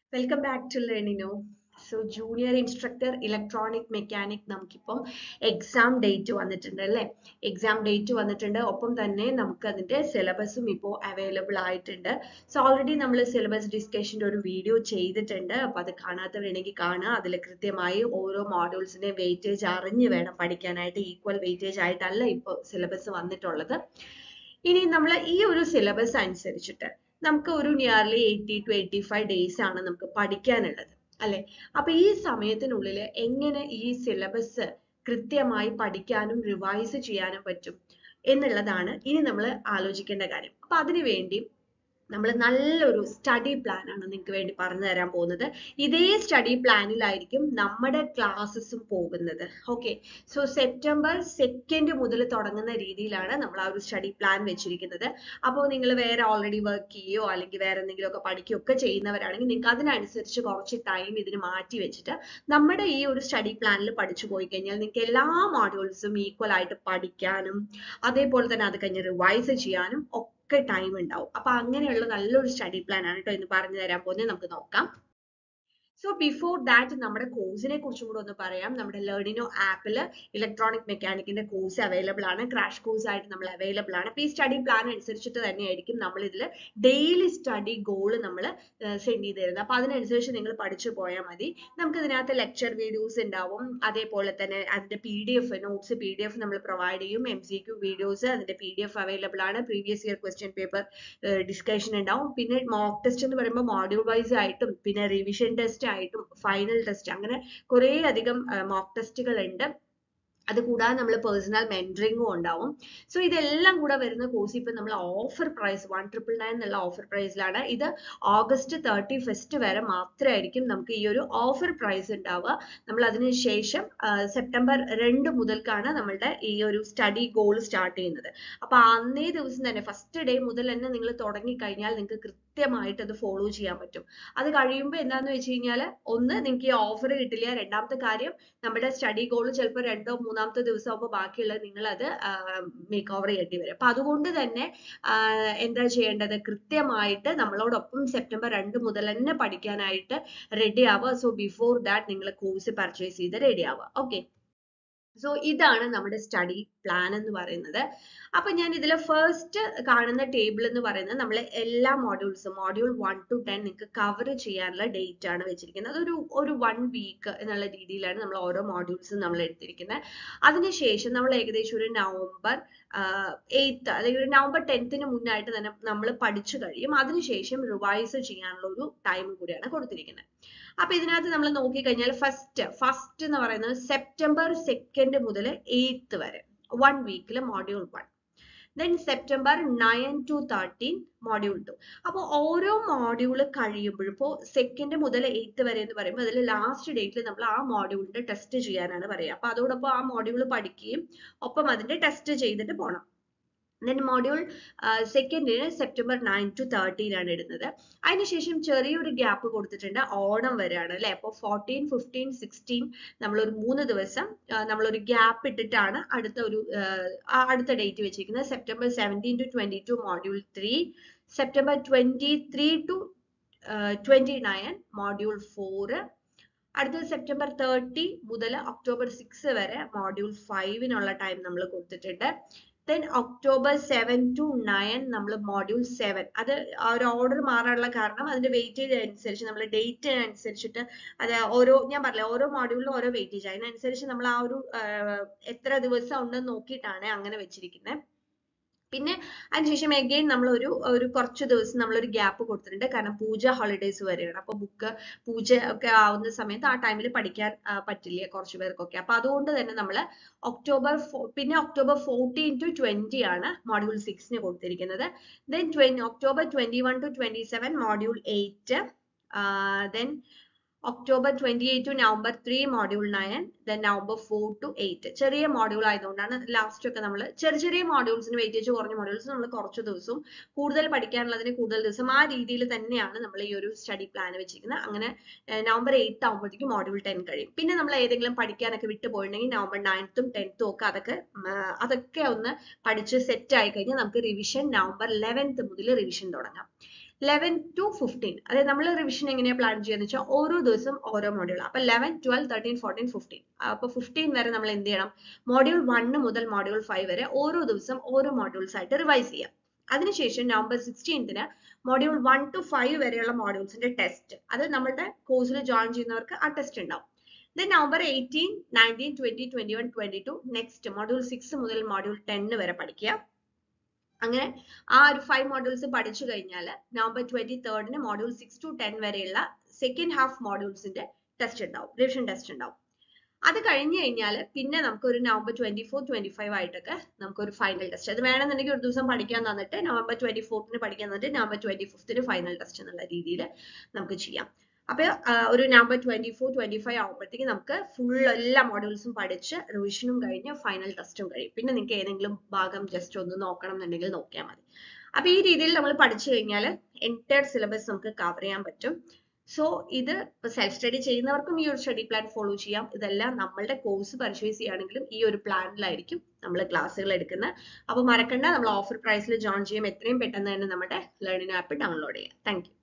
welcome back to Learnino so junior instructor electronic mechanic നമുക്കിപ്പം exam date വന്നിട്ടുണ്ട് അല്ലേ exam date വന്നിട്ടുണ്ട് ഒപ്പം തന്നെ നമുക്ക് അതിന്റെ സിലബസും ഇപ്പോൾ അവൈലബിൾ ആയിട്ടുണ്ട് സോ ഓൾറെഡി നമ്മൾ സിലബസ് ഡിസ്കഷൻ്റെ ഒരു വീഡിയോ ചെയ്തിട്ടുണ്ട് അപ്പോൾ അത് കാണാത്തവരുണ്ടെങ്കിൽ കാണുക അതിൽ കൃത്യമായി ഓരോ മോഡ്യൂൾസിന്റെ വെയിറ്റേജ് അറിഞ്ഞ് വേണം പഠിക്കാനായിട്ട് ഈക്വൽ വെയിറ്റേജ് ആയിട്ടല്ല ഇപ്പോൾ സിലബസ് വന്നിട്ടുള്ളത് ഇനി നമ്മൾ ഈ ഒരു സിലബസ് അനുസരിച്ചിട്ട് നമുക്ക് ഒരു nearly eighty two eighty five days ആണ് നമുക്ക് പഠിക്കാനുള്ളത് അല്ലെ അപ്പൊ ഈ സമയത്തിനുള്ളിൽ എങ്ങനെ ഈ സിലബസ് കൃത്യമായി പഠിക്കാനും റിവൈസ് ചെയ്യാനും പറ്റും എന്നുള്ളതാണ് ഇനി നമ്മൾ ആലോചിക്കേണ്ട കാര്യം അപ്പൊ അതിനു വേണ്ടി നമ്മൾ നല്ലൊരു സ്റ്റഡി പ്ലാൻ ആണ് നിങ്ങൾക്ക് വേണ്ടി പറഞ്ഞു തരാൻ പോകുന്നത് ഇതേ സ്റ്റഡി പ്ലാനിലായിരിക്കും നമ്മുടെ ക്ലാസ്സസും പോകുന്നത് ഓക്കെ സോ സെപ്റ്റംബർ സെക്കൻഡ് മുതൽ തുടങ്ങുന്ന രീതിയിലാണ് നമ്മൾ ആ ഒരു സ്റ്റഡി പ്ലാൻ വെച്ചിരിക്കുന്നത് അപ്പോൾ നിങ്ങൾ വേറെ ഓൾറെഡി വർക്ക് ചെയ്യുകയോ അല്ലെങ്കിൽ വേറെ എന്തെങ്കിലുമൊക്കെ പഠിക്കുകയോ ഒക്കെ ചെയ്യുന്നവരാണെങ്കിൽ നിങ്ങൾക്ക് അതിനനുസരിച്ച് കുറച്ച് ടൈം ഇതിന് മാറ്റി വെച്ചിട്ട് നമ്മുടെ ഈ ഒരു സ്റ്റഡി പ്ലാനിൽ പഠിച്ചു പോയി കഴിഞ്ഞാൽ നിങ്ങൾക്ക് എല്ലാ മോഡ്യൂൾസും ഈക്വൽ ആയിട്ട് പഠിക്കാനും അതേപോലെ തന്നെ അത് കഴിഞ്ഞ് റിവൈസ് ചെയ്യാനും ഒക്കെ ടൈം ഉണ്ടാവും അപ്പൊ അങ്ങനെയുള്ള നല്ലൊരു സ്റ്റഡി പ്ലാൻ ആണ് കേട്ടോ ഇന്ന് പറഞ്ഞു തരാൻ പോകുന്നത് നമുക്ക് നോക്കാം സോ ബിഫോർ ദാറ്റ് നമ്മുടെ കോഴ്സിനെ കുറിച്ചും കൂടെ ഒന്ന് പറയാം നമ്മുടെ ലേണിനോ ആപ്പിൽ ഇലക്ട്രോണിക് മെക്കാനിക്കിന്റെ കോഴ്സ് അവൈലബിൾ ആണ് ക്രാഷ് കോഴ്സ് ആയിട്ട് നമ്മൾ അവൈലബിൾ ആണ് അപ്പൊ ഈ സ്റ്റഡി പ്ലാൻ അനുസരിച്ചിട്ട് തന്നെയായിരിക്കും നമ്മൾ ഇതിൽ ഡെയിലി സ്റ്റഡി ഗോൾ നമ്മൾ സെൻഡ് ചെയ്ത് തരുന്നത് അപ്പൊ അതിനനുസരിച്ച് നിങ്ങൾ പഠിച്ചു പോയാൽ മതി നമുക്ക് ഇതിനകത്ത് ലെക്ചർ വീഡിയോസ് ഉണ്ടാവും അതേപോലെ തന്നെ അതിന്റെ P D F notes P D F നമ്മൾ പ്രൊവൈഡ് ചെയ്യും എം സി ക്യു വീഡിയോസ് അതിന്റെ പി ഡി എഫ് അവൈലബിൾ ആണ് previous year question paper discussion ഉണ്ടാവും പിന്നെ മോക്ക് ടെസ്റ്റ് എന്ന് പറയുമ്പോൾ മോഡ്യൂൾ വൈസ് ആയിട്ടും പിന്നെ റിവിഷൻ ടെസ്റ്റ് ആയിട്ടും ഫൈനൽ ടെസ്റ്റ് അങ്ങനെ കുറേ അധികം മോക്ക് ടെസ്റ്റുകൾ ഉണ്ട് അത് കൂടാതെ നമ്മൾ പേഴ്സണൽ മെന്ററിങ്ങും ഉണ്ടാവും സോ ഇതെല്ലാം കൂടെ വരുന്ന കോഴ്സ് ഇപ്പം നമ്മൾ offer price one triple nine എന്നുള്ള ഓഫർ പ്രൈസിലാണ് ഇത് ഓഗസ്റ്റ് തേർട്ടി ഫസ്റ്റ് വരെ മാത്രമായിരിക്കും നമുക്ക് ഈ ഒരു ഓഫർ പ്രൈസ് ഉണ്ടാവുക നമ്മൾ അതിന് ശേഷം സെപ്റ്റംബർ രണ്ട് മുതൽക്കാണ് നമ്മളുടെ ഈ ഒരു സ്റ്റഡി ഗോൾ സ്റ്റാർട്ട് ചെയ്യുന്നത് അപ്പൊ അന്നേ ദിവസം തന്നെ ഫസ്റ്റ് ഡേ മുതൽ തന്നെ നിങ്ങൾ തുടങ്ങി കഴിഞ്ഞാൽ നിങ്ങൾക്ക് കൃത്യമായിട്ട് അത് ഫോളോ ചെയ്യാൻ പറ്റും അത് കഴിയുമ്പോൾ എന്താന്ന് വെച്ച് കഴിഞ്ഞാൽ ഒന്ന് നിങ്ങൾക്ക് ഈ ഓഫർ കിട്ടില്ല രണ്ടാമത്തെ കാര്യം നമ്മുടെ സ്റ്റഡി ഗോൾ ചിലപ്പോൾ രണ്ടോ മൂന്നാമത്തെ ദിവസം ആകുമ്പോൾ ബാക്കിയുള്ളത് നിങ്ങൾ അത് മേക്ക് ഓവർ ചെയ്യേണ്ടി വരും അപ്പൊ അതുകൊണ്ട് തന്നെ എന്താ ചെയ്യേണ്ടത് കൃത്യമായിട്ട് നമ്മളോടൊപ്പം സെപ്റ്റംബർ രണ്ട് മുതൽ തന്നെ പഠിക്കാനായിട്ട് റെഡി ആവുക സോ ബിഫോർ ദാറ്റ് നിങ്ങൾ കോഴ്സ് പർച്ചേസ് ചെയ്ത് റെഡി ആവുക ഓക്കെ സോ ഇതാണ് നമ്മുടെ സ്റ്റഡി പ്ലാൻ എന്ന് പറയുന്നത് അപ്പൊ ഞാൻ ഇതിൽ ഫസ്റ്റ് കാണുന്ന ടേബിൾ എന്ന് പറയുന്നത് നമ്മൾ എല്ലാ മോഡ്യൂൾസും മോഡ്യൂൾ വൺ ടു ടെൻ നിങ്ങൾക്ക് കവർ ചെയ്യാനുള്ള ഡേറ്റ് ആണ് വെച്ചിരിക്കുന്നത് അതൊരു ഒരു വൺ വീക്ക് എന്നുള്ള രീതിയിലാണ് നമ്മൾ ഓരോ മോഡ്യൂൾസും നമ്മൾ എടുത്തിരിക്കുന്നത് അതിനുശേഷം നമ്മൾ ഏകദേശം ഒരു നവംബർ എയ്ത്ത് അല്ലെങ്കിൽ ഒരു നവംബർ ടെൻത്തിന് മുന്നായിട്ട് തന്നെ നമ്മൾ പഠിച്ചു കഴിയും അതിനുശേഷം റിവൈസ് ചെയ്യാനുള്ള ഒരു ടൈം കൂടിയാണ് കൊടുത്തിരിക്കുന്നത് അപ്പൊ ഇതിനകത്ത് നമ്മൾ നോക്കിക്കഴിഞ്ഞാൽ ഫസ്റ്റ് ഫസ്റ്റ് എന്ന് പറയുന്നത് സെപ്റ്റംബർ സെക്കൻഡ് മുതൽ എയ്ത്ത് വരെ വൺ വീക്കിൽ module one then September nine to thirteen module two അപ്പോൾ ഓരോ മോഡ്യൂൾ കഴിയുമ്പോഴും ഇപ്പോൾ സെക്കൻഡ് മുതൽ എയ്ത്ത് വരെ എന്ന് പറയുമ്പോൾ അതിൽ ലാസ്റ്റ് ഡേറ്റിൽ നമ്മൾ ആ മോഡ്യൂളിന്റെ ടെസ്റ്റ് ചെയ്യാനാണ് പറയുക അപ്പോൾ അതോടൊപ്പം ആ മോഡ്യൂൾ പഠിക്കുകയും ഒപ്പം അതിന്റെ ടെസ്റ്റ് ചെയ്തിട്ട് പോകണം ദെൻ മോഡ്യൂൾ സെക്കൻഡിന് സെപ്റ്റംബർ നയൻ ടു തേർട്ടീൻ ആണ് ഇടുന്നത് അതിനുശേഷം ചെറിയൊരു ഗ്യാപ്പ് കൊടുത്തിട്ടുണ്ട് ഓണം വരെയാണ് അല്ലെ അപ്പോൾ ഫോർട്ടീൻ ഫിഫ്റ്റീൻ സിക്സ്റ്റീൻ നമ്മളൊരു മൂന്ന് ദിവസം നമ്മളൊരു ഗ്യാപ്പ് ഇട്ടിട്ടാണ് അടുത്ത ഒരു അടുത്ത ഡേറ്റ് വെച്ചിരിക്കുന്നത് September seventeen to twenty two module three September twenty three to twenty nine module four അടുത്ത സെപ്റ്റംബർ തേർട്ടി മുതൽ ഒക്ടോബർ സിക്സ് വരെ മോഡ്യൂൾ ഫൈവിനുള്ള ടൈം നമ്മൾ കൊടുത്തിട്ടുണ്ട് then October seven to nine നമ്മൾ മോഡ്യൂൾ സെവൻ അത് ഒരു ഓർഡർ മാറാനുള്ള കാരണം അതിന്റെ വെയിറ്റേജ് അനുസരിച്ച് നമ്മൾ ഡേറ്റ് അനുസരിച്ചിട്ട് അത് ഓരോ ഞാൻ പറഞ്ഞില്ല ഓരോ മോഡ്യൂളിലും ഓരോ വെയിറ്റേജ് അതിനനുസരിച്ച് നമ്മൾ ആ ഒരു എത്ര ദിവസം ഉണ്ടെന്ന് നോക്കിയിട്ടാണ് അങ്ങനെ വെച്ചിരിക്കുന്നത് പിന്നെ അതിനുശേഷം എഗെയിൻ നമ്മൾ ഒരു ഒരു കുറച്ച് ദിവസം നമ്മൾ ഒരു ഗ്യാപ്പ് കൊടുത്തിട്ടുണ്ട് കാരണം പൂജ ഹോളിഡേയ്സ് വരെയാണ് അപ്പൊ ബുക്ക് പൂജ ഒക്കെ ആവുന്ന സമയത്ത് ആ ടൈമിൽ പഠിക്കാൻ പറ്റില്ല കുറച്ച് പേർക്കൊക്കെ അപ്പൊ അതുകൊണ്ട് തന്നെ നമ്മൾ ഒക്ടോബർ പിന്നെ ഒക്ടോബർ ഫോർട്ടീൻ ടു ട്വന്റി ആണ് മോഡ്യൂൾ സിക്സിന് കൊടുത്തിരിക്കുന്നത് then twenty October twenty one to twenty seven module eight then October twenty eight to November three module nine then November four to eight ചെറിയ മോഡ്യൂൾ ആയതുകൊണ്ടാണ് last ഒക്കെ നമ്മൾ ചെറിയ ചെറിയ മോഡ്യൂൾസിന് weightage കുറഞ്ഞ മോഡ്യൂൾസ് നമ്മൾ കുറച്ച് ദിവസവും കൂടുതൽ പഠിക്കാനുള്ളതിന് കൂടുതൽ ദിവസം ആ രീതിയിൽ തന്നെയാണ് നമ്മൾ ഈ ഒരു സ്റ്റഡി പ്ലാൻ വെച്ചിരിക്കുന്നത് അങ്ങനെ നവംബർ എയ്ത്ത് ആകുമ്പോഴത്തേക്കും മോഡ്യൂൾ ടെൻ കഴിയും പിന്നെ നമ്മൾ ഏതെങ്കിലും പഠിക്കാനൊക്കെ വിട്ടു പോയിട്ടുണ്ടെങ്കിൽ നവംബർ നയൻത്തും ടെൻത്തും ഒക്കെ അതൊക്കെ അതൊക്കെ ഒന്ന് പഠിച്ച് സെറ്റ് ആയി കഴിഞ്ഞാൽ നമുക്ക് റിവിഷൻ നവംബർ ലെവൻത്ത് മുതൽ റിവിഷൻ തുടങ്ങാം ലെവൻ ടു ഫിഫ്റ്റീൻ അതായത് നമ്മൾ റിവിഷൻ എങ്ങനെയാണ് പ്ലാൻ ചെയ്യുന്നത് വെച്ചാൽ ഓരോ ദിവസം ഓരോ മോഡ്യൂൾ അപ്പൊ eleven twelve thirteen fourteen fifteen അപ്പൊ ഫിഫ്റ്റീൻ വരെ നമ്മൾ എന്ത് ചെയ്യണം മോഡ്യൂൾ വണ്ണ് മുതൽ മോഡ്യൂൾ ഫൈവ് വരെ ഓരോ ദിവസം ഓരോ മോഡ്യൂൾസ് ആയിട്ട് റിവൈസ് ചെയ്യാം അതിനുശേഷം നവംബർ സിക്സ്റ്റീൻത്തിന് മോഡ്യൂൾ വൺ ടു ഫൈവ് വരെയുള്ള മോഡ്യൂൾസിന്റെ ടെസ്റ്റ് അത് നമ്മുടെ കോഴ്സിൽ ജോയിൻ ചെയ്യുന്നവർക്ക് ആ ടെസ്റ്റ് ഉണ്ടാവും then November eighteen nineteen twenty twenty one twenty two next module six മുതൽ മോഡ്യൂൾ ടെന്ന് വരെ പഠിക്കുക അങ്ങനെ ആ ഒരു ഫൈവ് മോഡ്യൂൾസ് പഠിച്ചു കഴിഞ്ഞാൽ നവംബർ ട്വന്റി തേർഡിന് മോഡ്യൂൾ സിക്സ് ടു ടെൻ വരെയുള്ള സെക്കൻഡ് ഹാഫ് മോഡ്യൂൾസിന്റെ ടെസ്റ്റ് ഉണ്ടാവും റിവിഷൻ ടെസ്റ്റ് ഉണ്ടാവും അത് കഴിഞ്ഞു കഴിഞ്ഞാൽ പിന്നെ നമുക്ക് ഒരു November twenty four twenty five ആയിട്ടൊക്കെ നമുക്ക് ഒരു ഫൈനൽ ടെസ്റ്റ് അത് വേണമെന്നുണ്ടെങ്കിൽ ഒരു ദിവസം പഠിക്കാൻ തന്നിട്ട് നവംബർ ട്വന്റി ഫോർത്തിന് പഠിക്കാൻ തന്നിട്ട് നവംബർ ട്വന്റി ഫിഫ്ത്തിന് ഫൈനൽ ടെസ്റ്റ് എന്നുള്ള രീതിയിൽ നമുക്ക് ചെയ്യാം അപ്പൊ ഒരു November twenty four twenty five ആകുമ്പോഴത്തേക്ക് നമുക്ക് ഫുൾ എല്ലാ മോഡ്യൂൾസും പഠിച്ച് റിവിഷനും കഴിഞ്ഞ് ഫൈനൽ ടെസ്റ്റും കഴിയും പിന്നെ നിങ്ങൾക്ക് ഏതെങ്കിലും ഭാഗം ജസ്റ്റ് ഒന്ന് നോക്കണം എന്നുണ്ടെങ്കിൽ നോക്കിയാൽ മതി അപ്പൊ ഈ രീതിയിൽ നമ്മൾ പഠിച്ചു കഴിഞ്ഞാൽ എൻറ്റയർ സിലബസ് നമുക്ക് കവർ ചെയ്യാൻ പറ്റും സോ ഇത് സെൽഫ് സ്റ്റഡി ചെയ്യുന്നവർക്കും ഈ ഒരു സ്റ്റഡി പ്ലാൻ ഫോളോ ചെയ്യാം ഇതെല്ലാം നമ്മളുടെ കോഴ്സ് പർച്ചേസ് ചെയ്യുകയാണെങ്കിലും ഈ ഒരു പ്ലാനിലായിരിക്കും നമ്മൾ ക്ലാസ്സുകൾ എടുക്കുന്നത് അപ്പോൾ മറക്കണ്ട നമ്മൾ ഓഫർ പ്രൈസിൽ ജോയിൻ ചെയ്യും എത്രയും പെട്ടെന്ന് തന്നെ നമ്മുടെ ലേണിംഗ് ആപ്പ് ഡൗൺലോഡ് ചെയ്യാം താങ്ക്